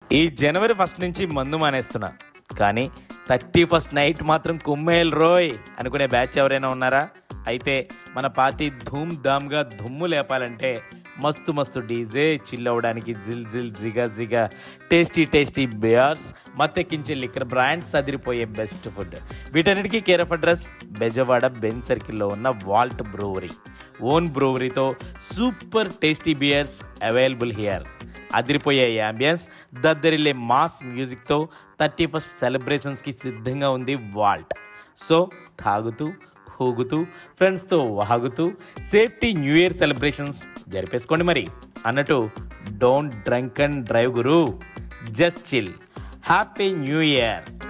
ఈ జనవరి ఫస్ట్ నుంచి మందు మానేస్తున్నా కానీ థర్టీ ఫస్ట్ నైట్ మాత్రం కుమ్మేల్ రోయ్ అనుకునే బ్యాచ్ ఎవరైనా ఉన్నారా అయితే మన పార్టీ ధూమ్ ధామ్గా దుమ్ము లేపాలంటే మస్తు మస్తు డీజే చిల్ అవ్వడానికి జిల్ జిల్ జిగా జిగా టేస్టీ టేస్టీ బియర్స్ మత్తెక్కించే లిక్కర్ బ్రాండ్స్ అదిరిపోయే బెస్ట్ ఫుడ్ వీటన్నిటికీ care of address Bezawada Benz సర్కిల్లో ఉన్న వాల్ట్ బ్రూవరీ ఓన్ బ్రూవరీతో super tasty beers available here అదిరిపోయే యాంబియన్స్ దద్దరిల్లే మాస్ మ్యూజిక్తో థర్టీ ఫస్ట్ సెలబ్రేషన్స్కి సిద్ధంగా ఉంది వాల్ట్ సో తాగుతూ ఊగుతూ ఫ్రెండ్స్తో వాగుతూ సేఫ్టీ న్యూ ఇయర్ సెలబ్రేషన్స్ జరిపేసుకోండి మరి అన్నట్టు డోంట్ డ్రంక్ అండ్ డ్రైవ్ గురు just chill happy new year